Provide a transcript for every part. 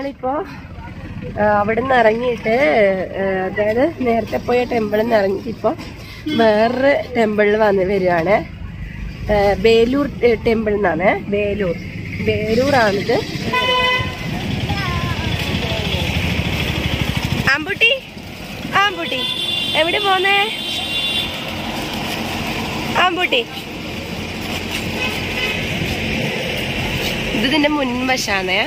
നമ്മളിപ്പോ ആ, അവിടുന്ന് ഇറങ്ങിയിട്ട് ആ, അതായത് നേരത്തെ പോയ ടെമ്പിളിൽ നിന്ന് ഇറങ്ങിയിട്ട് ഇപ്പൊ വേറൊരു ടെമ്പിളിൽ വന്ന് വരികയാണ് ആ, ബേലൂർ ടെമ്പിൾ എന്നാണ് ബേലൂർ ബേലൂറാണിത് ആമ്പുട്ടി ആമ്പുട്ടി എവിടെ പോന്നേ ആമ്പുട്ടി ഇത് ഇതിന്റെ മുൻവശാണ്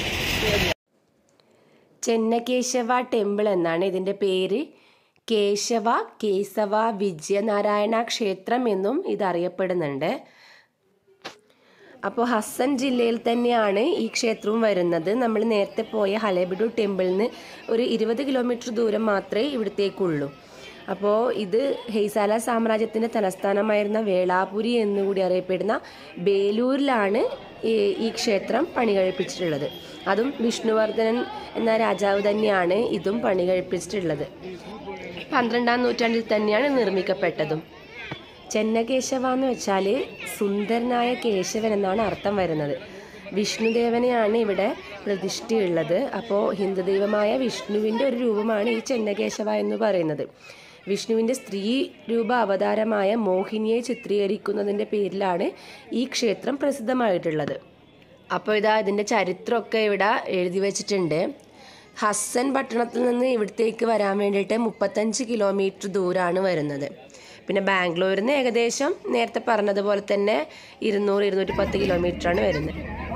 ചെന്നകേശവ ടെമ്പിൾ എന്നാണ് ഇതിന്റെ പേര് കേശവ കേശവ വിജയനാരായണ ക്ഷേത്രം എന്നും ഇത് അറിയപ്പെടുന്നുണ്ട് അപ്പോൾ ഹസൻ ജില്ലയിൽ തന്നെയാണ് ഈ ക്ഷേത്രവും വരുന്നത് നമ്മൾ നേരത്തെ പോയ ഹലേബിഡു ടെമ്പിളിൽ നിന്ന് ഒരു ഇരുപത് കിലോമീറ്റർ ദൂരം മാത്രമേ ഇവിടത്തേക്കുള്ളൂ അപ്പോൾ ഇത് ഹെയ്സാല സാമ്രാജ്യത്തിൻ്റെ തലസ്ഥാനമായിരുന്ന വേളാപുരി എന്നുകൂടി അറിയപ്പെടുന്ന ബേലൂരിലാണ് ഈ ഈ ക്ഷേത്രം പണി കഴിപ്പിച്ചിട്ടുള്ളത് അതും വിഷ്ണുവർദ്ധനൻ എന്ന രാജാവ് തന്നെയാണ് ഇതും പണി കഴിപ്പിച്ചിട്ടുള്ളത് പന്ത്രണ്ടാം നൂറ്റാണ്ടിൽ തന്നെയാണ് നിർമ്മിക്കപ്പെട്ടതും ചെന്നകേശവ എന്ന് വെച്ചാൽ സുന്ദരനായ കേശവൻ എന്നാണ് അർത്ഥം വരുന്നത് വിഷ്ണുദേവനെയാണ് ഇവിടെ പ്രതിഷ്ഠയുള്ളത് അപ്പോൾ ഹിന്ദു ദൈവമായ വിഷ്ണുവിൻ്റെ ഒരു രൂപമാണ് ഈ ചെന്നകേശവ എന്ന് പറയുന്നത് വിഷ്ണുവിൻ്റെ സ്ത്രീ രൂപ അവതാരമായ മോഹിനിയെ ചിത്രീകരിക്കുന്നതിൻ്റെ പേരിലാണ് ഈ ക്ഷേത്രം പ്രസിദ്ധമായിട്ടുള്ളത് അപ്പോൾ ഇതാ ഇതിൻ്റെ ചരിത്രമൊക്കെ ഇവിടെ എഴുതി വെച്ചിട്ടുണ്ട് ഹസ്സൻ പട്ടണത്തിൽ നിന്ന് ഇവിടത്തേക്ക് വരാൻ വേണ്ടിയിട്ട് മുപ്പത്തഞ്ച് കിലോമീറ്റർ ദൂരമാണ് വരുന്നത് പിന്നെ ബാംഗ്ലൂരിൽ നിന്ന് ഏകദേശം നേരത്തെ പറഞ്ഞതുപോലെ തന്നെ ഇരുന്നൂറ് ഇരുന്നൂറ്റി പത്ത് കിലോമീറ്ററാണ് വരുന്നത്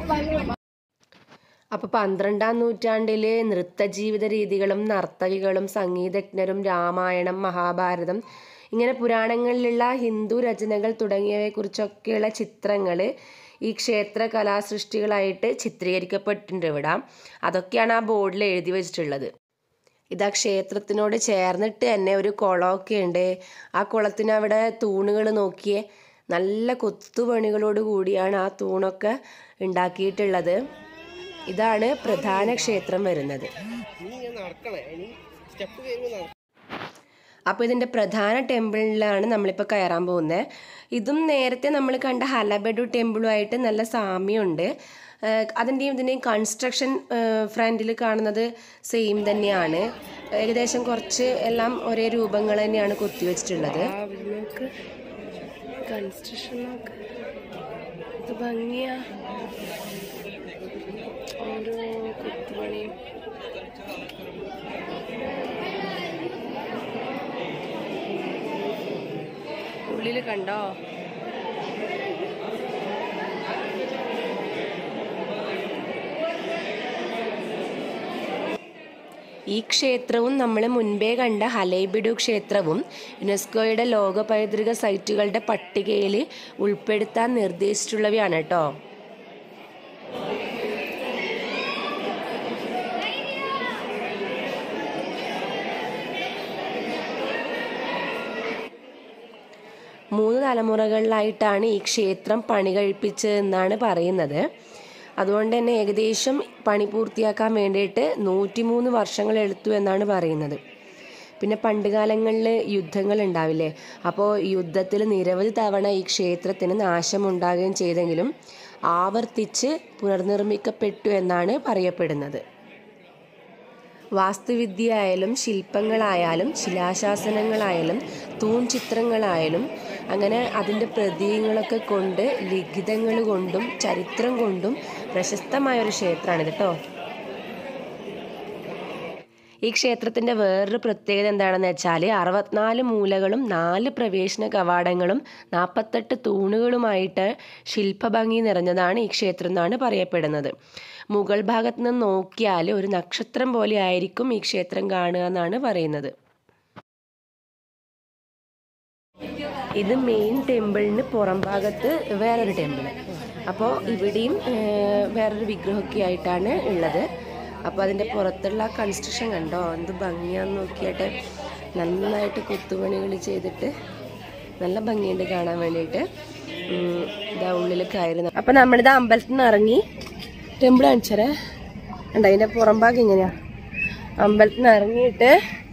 അപ്പോൾ പന്ത്രണ്ടാം നൂറ്റാണ്ടിലെ നൃത്തജീവിത രീതികളും നർത്തകികളും സംഗീതജ്ഞരും രാമായണം മഹാഭാരതം ഇങ്ങനെ പുരാണങ്ങളിലുള്ള ഹിന്ദു രചനകൾ തുടങ്ങിയവയെക്കുറിച്ചൊക്കെയുള്ള ചിത്രങ്ങൾ ഈ ക്ഷേത്ര കലാസൃഷ്ടികളായിട്ട് ചിത്രീകരിക്കപ്പെട്ടിട്ടുണ്ട് ഇവിടെ അതൊക്കെയാണ് ആ ബോർഡിൽ എഴുതി വെച്ചിട്ടുള്ളത് ഇതാ ക്ഷേത്രത്തിനോട് ചേർന്നിട്ട് തന്നെ ഒരു കുളമൊക്കെ ഉണ്ട് ആ കുളത്തിന് അവിടെ തൂണുകൾ നോക്കിയേ നല്ല കൊത്തുപണികളോട് കൂടിയാണ് ആ തൂണൊക്കെ ഉണ്ടാക്കിയിട്ടുള്ളത് ഇതാണ് പ്രധാന ക്ഷേത്രം വരുന്നത് അപ്പോൾ ഇതിൻ്റെ പ്രധാന ടെമ്പിളിലാണ് നമ്മളിപ്പോൾ കയറാൻ പോകുന്നത് ഇതും നേരത്തെ നമ്മൾ കണ്ട ഹലബഡു ടെമ്പിളുമായിട്ട് നല്ല സാമ്യമുണ്ട് ഏഹ് അതിൻ്റെയും ഇതിൻ്റെയും കൺസ്ട്രക്ഷൻ ഫ്രണ്ടിൽ കാണുന്നത് സെയിം തന്നെയാണ് ഏകദേശം കുറച്ച് എല്ലാം ഒരേ രൂപങ്ങൾ തന്നെയാണ് കൊത്തിവെച്ചിട്ടുള്ളത് കൺസ്ട്രക്ഷൻ ഇത് ഭംഗിയാ ഓരോ കൊത്തുപണിയും ഉള്ളിൽ കണ്ടോ ഈ ക്ഷേത്രവും നമ്മൾ മുൻപേ കണ്ട ഹലൈബിഡു ക്ഷേത്രവും യുനെസ്കോയുടെ ലോക പൈതൃക സൈറ്റുകളുടെ പട്ടികയിൽ ഉൾപ്പെടുത്താൻ നിർദ്ദേശിച്ചിട്ടുള്ളവയാണ് കേട്ടോ മൂന്ന് തലമുറകളിലായിട്ടാണ് ഈ ക്ഷേത്രം പണി കഴിപ്പിച്ചതെന്നാണ് പറയുന്നത് അതുകൊണ്ട് തന്നെ ഏകദേശം പണി പൂർത്തിയാക്കാൻ വേണ്ടിയിട്ട് നൂറ്റിമൂന്ന് വർഷങ്ങൾ എടുത്തു എന്നാണ് പറയുന്നത് പിന്നെ പണ്ട് കാലങ്ങളിൽ യുദ്ധങ്ങൾ ഉണ്ടാവില്ലേ അപ്പോൾ യുദ്ധത്തിൽ നിരവധി തവണ ഈ ക്ഷേത്രത്തിന് നാശമുണ്ടാകുകയും ചെയ്തെങ്കിലും ആവർത്തിച്ച് പുനർനിർമ്മിക്കപ്പെട്ടു എന്നാണ് പറയപ്പെടുന്നത് വാസ്തുവിദ്യയായാലും ശില്പങ്ങളായാലും ശിലാശാസനങ്ങളായാലും തൂൺ ചിത്രങ്ങളായാലും അങ്ങനെ അതിൻ്റെ പ്രതീകങ്ങളൊക്കെ കൊണ്ട് ലിഖിതങ്ങൾ കൊണ്ടും ചരിത്രം കൊണ്ടും പ്രശസ്തമായ ഒരു ക്ഷേത്രമാണിത് കേട്ടോ ഈ ക്ഷേത്രത്തിൻ്റെ വേറൊരു പ്രത്യേകത എന്താണെന്ന് വെച്ചാൽ അറുപത്തിനാല് മൂലകളും നാല് പ്രവേശന കവാടങ്ങളും നാൽപ്പത്തെട്ട് തൂണുകളുമായിട്ട് ശില്പഭംഗി നിറഞ്ഞതാണ് ഈ ക്ഷേത്രം എന്നാണ് പറയപ്പെടുന്നത് മുകൾ ഭാഗത്ത് നിന്ന് നോക്കിയാൽ ഒരു നക്ഷത്രം പോലെ ആയിരിക്കും ഈ ക്ഷേത്രം കാണുക എന്നാണ് പറയുന്നത് ഇത് മെയിൻ ടെമ്പിളിന് പുറം ഭാഗത്ത് വേറൊരു ടെമ്പിൾ അപ്പോൾ ഇവിടെയും ഏർ, വേറൊരു വിഗ്രഹമൊക്കെ ആയിട്ടാണ് ഉള്ളത് അപ്പോൾ അതിൻ്റെ പുറത്തുള്ള കൺസ്ട്രക്ഷൻ കണ്ടോ എന്ത് ഭംഗിയാന്ന് നോക്കിയിട്ട് നന്നായിട്ട് കൊത്തുപണികൾ ചെയ്തിട്ട് നല്ല ഭംഗിയുണ്ട് കാണാൻ വേണ്ടിയിട്ട് ഉം, ഇതാ ഉള്ളിൽ കയറുന്ന അപ്പം നമ്മളിത് അമ്പലത്തിൽ നിന്ന് ഇറങ്ങി ടെമ്പിൾ കാണിച്ചരേ ഉണ്ട് അതിൻ്റെ പുറം ഭാഗം ഇങ്ങനെയാ അമ്പലത്തിൽ നിന്ന് ഇറങ്ങിയിട്ട്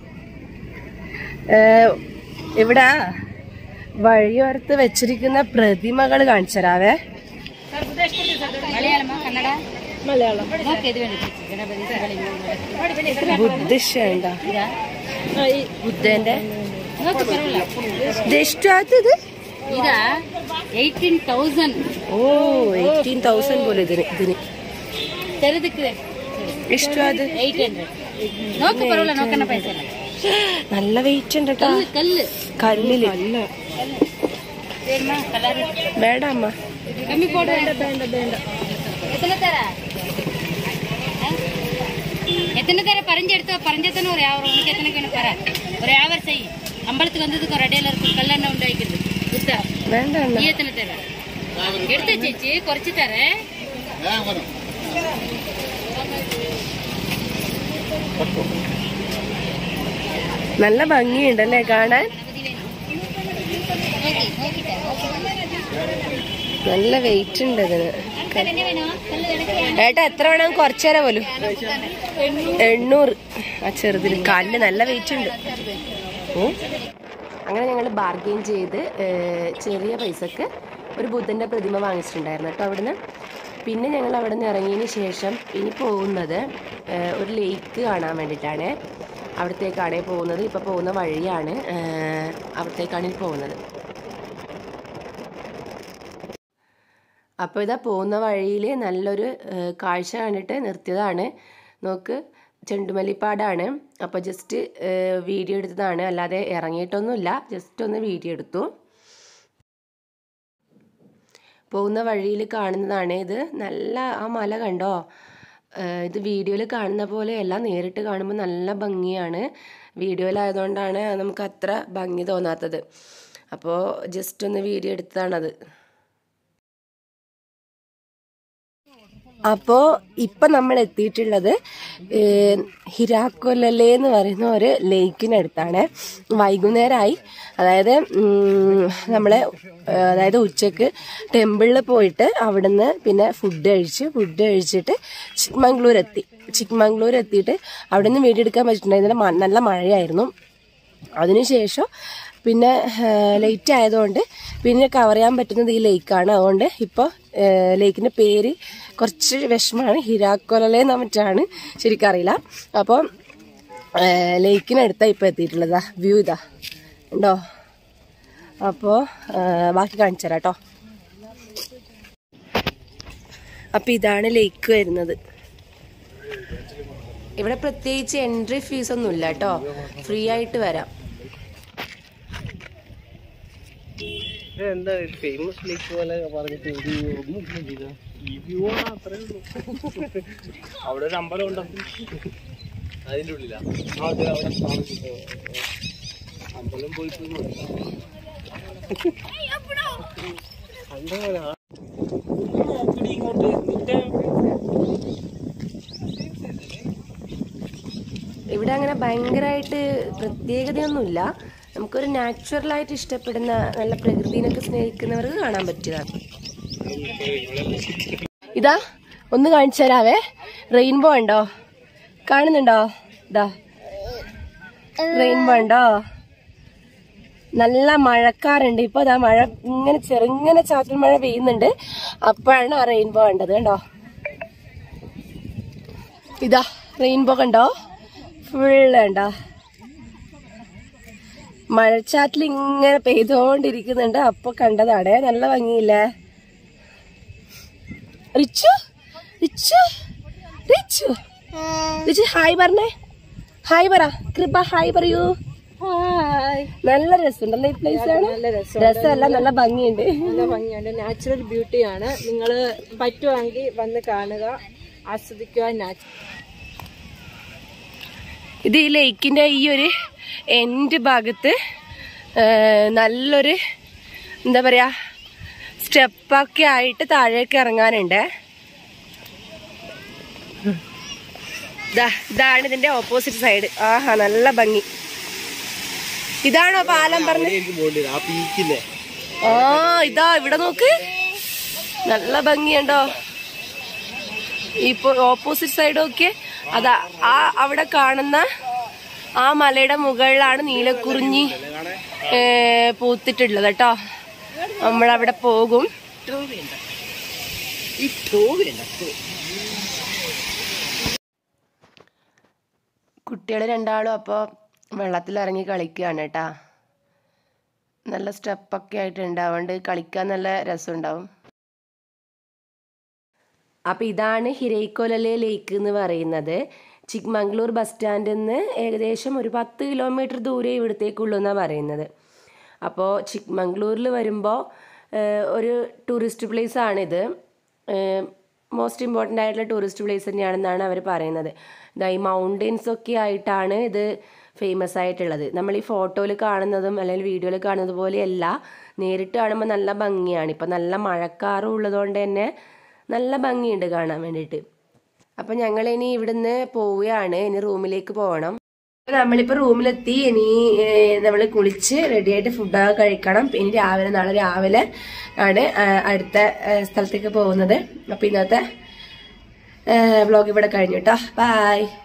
ഏർ, ഇവിടെ വഴിയോരത്ത് വെച്ചിരിക്കുന്ന പ്രതിമകൾ കാണിച്ചരാവേ മലയാളം ബുദ്ധിഷ ഉണ്ടോ ആ, ഈ ബുദ്ധന്റെ ഇതെഷ്ടാത്തത് ಇದಾ ಏಯ್ಟೀನ್ ತೌಸಂಡ್ ഓ എയ്റ്റീൻ തൗസൻഡ് പോലെ ഇതിന് ഇതിന് ತೆರೆದಕ್ಕೆ ഇഷ്ടത് ಏಯ್ಟ್ ಹಂಡ್ರೆಡ್ ನೋಕ ಪರವಾಗಿಲ್ಲ ನೋಕನ ಪೈಸೆ ಇಲ್ಲ നല്ല വെയിറ്റ് ഉണ്ട് കേട്ടോ ಕಲ್ಲು കല്ലില് ಕಲ್ಲು ಕಲರ್ വേണ്ട അമ്മ ಕಮ್ಮಿ ಕೊಡು ಬೇಡ ಬೇಡ எத்தனை தர எத்தனை தர பறஞ்சு எடுத்து பறஞ்சத்தனை ஒரு வியாபாரம் உனக்கு எத்தனை வேணும் பர ஒரு வியாபாரம் செய் அம்பலத்துக்கு வந்ததுக்கு ஒரு அடையில இருக்கும் கல்லெண்ணெய் உண்டு வைக்கிறது குத்தா വേണ്ട അണ്ണ நீ எத்தனை தர எடுத்து சேச்சி குறைச்சு தரேன் നല്ല ഭംഗിയുണ്ടല്ലേ കാണാൻ നോക്കി നോക്കിട്ടെ നല്ല വെയിറ്റ് ഉണ്ട് ഇതിന് തന്നെ വേണോ കല്ല് കിടക്കുകയാണ് ഏട്ടാ എത്ര വേണം കുറച്ചേരാ പോലും എണ്ണൂറ് ആ ചെറുതിന് കാലിന് നല്ല വെയിറ്റ് ഉണ്ട് ഉം. അങ്ങനെ ഞങ്ങൾ ബാർഗെയിൻ ചെയ്ത് ഏഹ്, ചെറിയ പൈസക്ക് ഒരു ബുദ്ധൻ്റെ പ്രതിമ വാങ്ങിച്ചിട്ടുണ്ടായിരുന്നു കേട്ടോ അവിടുന്ന് പിന്നെ ഞങ്ങൾ അവിടെ നിന്ന് ഇറങ്ങിയതിന് ശേഷം ഇനി പോകുന്നത് ഏഹ്, ഒരു ലേക്ക് കാണാൻ വേണ്ടിയിട്ടാണ് അവിടത്തേക്കാണ് പോകുന്നത് ഇപ്പോൾ പോകുന്ന വഴിയാണ് ഏഹ്, അവിടത്തേക്കാണ് ഇനി പോകുന്നത് അപ്പോൾ ഇതാ പോകുന്ന വഴിയിൽ നല്ലൊരു ഏഹ്, കാഴ്ച കണ്ടിട്ട് നിർത്തിയതാണ് നോക്ക് ചെണ്ടുമല്ലിപ്പാടാണ് അപ്പോൾ ജസ്റ്റ് ഏഹ്, വീഡിയോ എടുത്തതാണ് അല്ലാതെ ഇറങ്ങിയിട്ടൊന്നുമില്ല ജസ്റ്റ് ഒന്ന് വീഡിയോ എടുത്തു പോകുന്ന വഴിയിൽ കാണുന്നതാണ് ഇത് നല്ല ആ മല കണ്ടോ ഏഹ്, ഇത് വീഡിയോയിൽ കാണുന്ന പോലെയല്ല നേരിട്ട് കാണുമ്പോൾ നല്ല ഭംഗിയാണ് വീഡിയോയിലായതുകൊണ്ടാണ് നമുക്ക് അത്ര ഭംഗി തോന്നാത്തത് അപ്പോൾ ജസ്റ്റ് ഒന്ന് വീഡിയോ എടുത്തതാണത് അപ്പോൾ ഇപ്പം നമ്മൾ എത്തിയിട്ടുള്ളത് ഏഹ്, ഹിരാക്കൊല്ലലെ എന്ന് പറയുന്ന ഒരു ലേക്കിനടുത്താണ് വൈകുന്നേരമായി അതായത് ഉം, നമ്മളെ ഏഹ്, അതായത് ഉച്ചക്ക് ടെമ്പിളിൽ പോയിട്ട് അവിടുന്ന് പിന്നെ ഫുഡ് കഴിച്ച് ഫുഡ് കഴിച്ചിട്ട് ചിക്മംഗ്ലൂർ എത്തി ചിക്മംഗ്ലൂർ എത്തിയിട്ട് അവിടെ നിന്ന് വീഡിയോ എടുക്കാൻ പറ്റിയിട്ടുണ്ടായിരുന്നില്ല മ- നല്ല മഴയായിരുന്നു അതിനുശേഷം പിന്നെ ലേറ്റ് ആയതുകൊണ്ട് പിന്നെ കവർ ചെയ്യാൻ പറ്റുന്നത് ഈ ലേക്കാണ് അതുകൊണ്ട് ഇപ്പോൾ ലേക്കിൻ്റെ പേര് കുറച്ച് വിഷമമാണ് ഹിരാക്കൊലലെ മറ്റാണ് ശരിക്കും അറിയില്ല അപ്പോൾ ലേക്കിനടുത്താണ് ഇപ്പോൾ എത്തിയിട്ടുള്ളത് വ്യൂ ഇതാ ഉണ്ടോ അപ്പോൾ ബാക്കി കാണിച്ചു തരാം കേട്ടോ അപ്പോൾ ഇതാണ് ലേക്ക് വരുന്നത് ഇവിടെ പ്രത്യേകിച്ച് എൻട്രി ഫീസ് ഒന്നുമില്ല കേട്ടോ ഫ്രീ ആയിട്ട് വരാം എന്താ ഫേമസ് ലേക്ക് പോലെ പറഞ്ഞിട്ട് ഒരു ഒന്നും ചെയ്ത ഈ വ്യൂ ആണ് അത്രേ ഉള്ളൂ അവിടെ ഒരു അമ്പലം ഉണ്ടാക്കും അതിന്റെ ഉള്ളിലാ ആ, അതെ, അവിടെ കാണുന്നു. അമ്പലം പോയി പോയി നോക്കി. കണ്ടപോലെ ആ- നോക്കടി ഇങ്ങോട്ട് നിന്റെ ഇവിടെ അങ്ങനെ ഭയങ്കരമായിട്ട് പ്രത്യേകതയൊന്നുമില്ല നമുക്കൊരു നാച്ചുറലായിട്ട് ഇഷ്ടപ്പെടുന്ന നല്ല പ്രകൃതിനൊക്കെ സ്നേഹിക്കുന്നവർക്ക് കാണാൻ പറ്റിയതാണ് ഇതാ ഒന്ന് കാണിച്ചു തരാവേ റെയിൻബോ ഉണ്ടോ കാണുന്നുണ്ടോ ഇതാ റെയിൻബോ ഉണ്ടോ നല്ല മഴക്കാറുണ്ട് ഇപ്പൊ അതാ മഴ ഇങ്ങനെ ചെറുങ്ങനെ ചാറ്റൽ മഴ പെയ്യുന്നുണ്ട് അപ്പോഴാണ് ആ റെയിൻബോ കണ്ടത് കണ്ടോ ഇതാ റെയിൻബോ കണ്ടോ ഫുള്ള് കണ്ടോ മഴച്ചാറ്റിൽ ഇങ്ങനെ പെയ്തുകൊണ്ടിരിക്കുന്നുണ്ട് അപ്പൊ കണ്ടതാണ് നല്ല ഭംഗിയില്ലേ റിച്ചു റിച്ചു റിച്ചു റിച്ചു ഹായ് പറഞ്ഞേ ഹായ് പറ കൃപ ഹായ് പറയൂ നല്ല രസമുണ്ടല്ലേ ഈ പ്ലേസ് ആണ് നല്ല രസം രസമല്ല നല്ല ഭംഗിയുണ്ട് നല്ല ഭംഗിയുണ്ട് നാച്ചുറൽ ബ്യൂട്ടിയാണ് നിങ്ങൾ പറ്റുവാണെങ്കിൽ വന്ന് കാണുക ആസ്വദിക്കുക നാച്ചു ഇത് ഈ ലേക്കിന്റെ ഈ ഒരു എൻഡ് ഭാഗത്ത് ആ, നല്ലൊരു എന്താ പറയാ സ്റ്റെപ്പൊക്കെ ആയിട്ട് താഴേക്ക് ഇറങ്ങാനുണ്ട് ദാ, ഇതാണ് ഇതിന്റെ ഓപ്പോസിറ്റ് സൈഡ് ആഹാ നല്ല ഭംഗി ഇതാണോ പാലം പറഞ്ഞത് അവിടെ എനിക്ക് പോകേണ്ടി വരും. ആ പീക്കില്ലേ ആ ഇതാ ഇവിടെ നോക്ക് നല്ല ഭംഗിയുണ്ടോ ഇപ്പൊ ഓപ്പോസിറ്റ് സൈഡ് ഒക്കെ അതാ ആ അവിടെ കാണുന്ന ആ മലയുടെ മുകളിലാണ് നീലക്കുറിഞ്ഞി ഏ, പൂത്തിട്ടുള്ളത് കേട്ടോ നമ്മളവിടെ പോകും കുട്ടികൾ രണ്ടാളും അപ്പോൾ വെള്ളത്തിലിറങ്ങി കളിക്കുകയാണ് കേട്ടാ നല്ല സ്റ്റെപ്പൊക്കെ ആയിട്ടുണ്ട് അതുകൊണ്ട് കളിക്കാൻ നല്ല രസമുണ്ടാവും അപ്പോൾ ഇതാണ് ഹിരൈക്കൊലലെ ലേക്ക് എന്ന് പറയുന്നത് ചിക്മംഗ്ലൂർ ബസ് സ്റ്റാൻഡിൽ നിന്ന് ഏകദേശം ഒരു പത്ത് കിലോമീറ്റർ ദൂരെ ഇവിടത്തേക്കുള്ളൂ എന്നാണ് പറയുന്നത് അപ്പോൾ ചിക്മംഗ്ലൂരിൽ വരുമ്പോൾ ഒരു ടൂറിസ്റ്റ് പ്ലേസ് ആണിത് മോസ്റ്റ് ഇമ്പോർട്ടൻ്റ് ആയിട്ടുള്ള ടൂറിസ്റ്റ് പ്ലേസ് തന്നെയാണെന്നാണ് അവർ പറയുന്നത് ഇതാ ഈ മൗണ്ടെയ്ൻസ് ഒക്കെ ആയിട്ടാണ് ഇത് ഫേമസ് ആയിട്ടുള്ളത് നമ്മൾ ഈ ഫോട്ടോയിൽ കാണുന്നതും അല്ലെങ്കിൽ വീഡിയോയിൽ കാണുന്നത് പോലെയല്ല നേരിട്ട് കാണുമ്പോൾ നല്ല ഭംഗിയാണ് ഇപ്പം നല്ല മഴക്കാറും ഉള്ളതുകൊണ്ട് തന്നെ നല്ല ഭംഗിയുണ്ട് കാണാൻ വേണ്ടിയിട്ട് അപ്പം ഞങ്ങൾ ഇനി ഇവിടുന്ന് പോവുകയാണ് ഇനി റൂമിലേക്ക് പോകണം അപ്പൊ നമ്മളിപ്പോ റൂമിലെത്തി ഇനി നമ്മൾ കുളിച്ച് റെഡിയായിട്ട് ഫുഡൊക്കെ കഴിക്കണം ഇനി രാവിലെ നാളെ രാവിലെ ആണ് ആ, അടുത്ത ആ, സ്ഥലത്തേക്ക് പോകുന്നത് അപ്പൊ ഇന്നത്തെ വ്ലോഗ് ഇവിടെ കഴിഞ്ഞു കേട്ടോ ബൈ